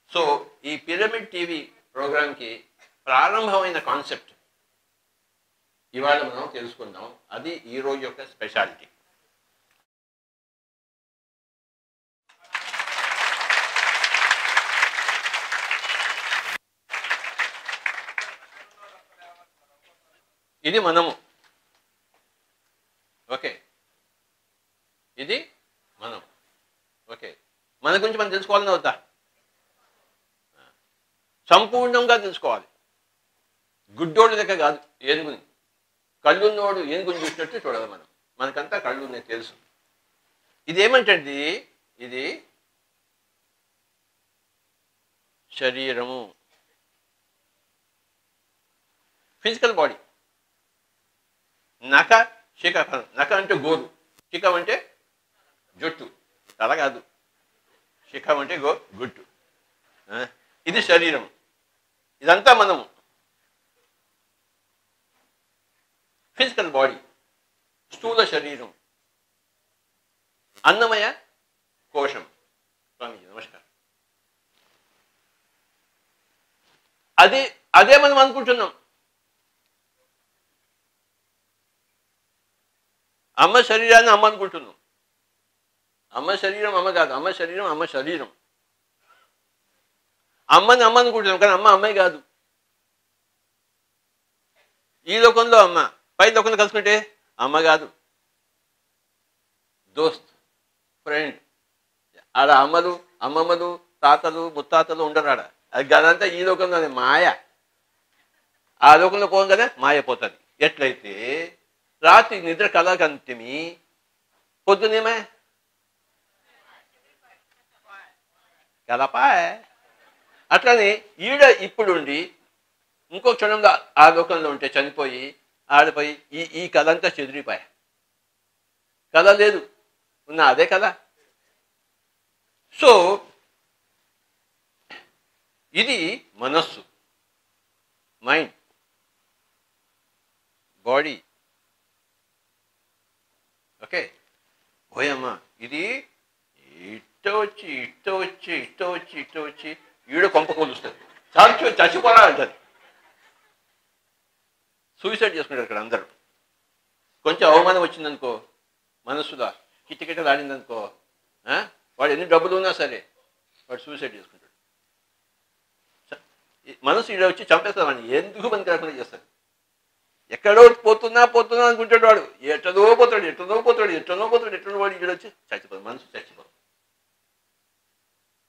So ఈ pyramid TV ప్రోగ్రాంకి ప్రారంభమైన కాన్సెప్ట్ ఇవాళ మనం తెలుసుకుందాం అది ఈ రోజు యొక్క స్పెషాలిటీ ఇది మనము ఓకే ఇది మనం ఓకే మన గురించి మనం తెలుసుకోవాలని అవుతా సంపూర్ణంగా తెలుసుకోవాలి గుడ్డోడు లెక్క కాదు ఏనుగుని కళ్ళున్నోడు ఏనుగుని చూసినట్టు చూడాలి మనం మనకంతా కళ్ళు ఉన్నాయి తెలుసు ఇది ఏమంటండి ఇది శరీరము ఫిజికల్ బాడీ నక శిఖ నక అంటే గోరు శిఖం అంటే జుట్టు తల కాదు శిఖం అంటే గో గుట్టు ఆ, ఇది శరీరం ఇదంతా మనము ఫిజికల్ బాడీ స్థూల శరీరం అన్నమయ కోశం స్వామీజీ నమస్కారం అది అదే మనం అనుకుంటున్నాం అమ్మ శరీరాన్ని అమ్మ అనుకుంటున్నాం అమ్మ శరీరం అమ్మ కాదు అమ్మ శరీరం అమ్మ శరీరం అమ్మని అమ్మ అనుకుంటున్నాం కానీ అమ్మ అమ్మాయి కాదు ఈ లోకంలో అమ్మ పై లోకంలో కలుసుకుంటే అమ్మ కాదు దోస్త్ ఫ్రెండ్ ఆడ అమ్మలు అమ్మమ్మలు తాతలు ముత్తాతలు ఉండరు ఆడ అది అదంతా ఈ లోకంలోనే మాయ ఆ లోకంలో పోగానే మాయ పోతుంది ఎట్లయితే రాత్రి నిద్ర కలగంతిమి పొద్దునేమే కలపా అట్లనే ఈడ ఇప్పుడుండి ఇంకో క్షణంలో ఆ లోకంలో ఉంటే చనిపోయి ఆడిపోయి ఈ ఈ కళ అంతా చెదిరిపోయా కళ లేదు ఉన్న అదే కళ సో ఇది మనస్సు మైండ్ బాడీ ఓకే ఓయమ్మ ఇది ఇట్ట వచ్చి ఇట్ట వచ్చి ఇట్ట వచ్చి ఇట్ట వచ్చి ఈడ కొంప కొలుస్తుంది చచ్చి చచ్చిపోరా అంటది సూసైడ్ చేసుకుంటారు ఇక్కడ అందరూ కొంచెం అవమానం వచ్చిందనుకో మనసులో కిటకిటలు ఆడిందనుకో ఆ? వాడు ఎన్ని డబ్బులు ఉన్నా సరే వాడు సూసైడ్ చేసుకుంటాడు చ- ఈ మనసు ఈడ వచ్చి చంపేస్తాడు వాడిని ఎందుకు పనికి రాకుండా చేస్తాడు ఎక్కడో పోతున్నా పోతున్నా అనుకుంటాడు వాడు ఎట్టదో పోతాడు ఎట్టదో పోతాడు ఎట్టనో పోతాడు ఎట్టనో వాడు ఇక్కడ వచ్చి చచ్చిపోతాడు మనసు చచ్చి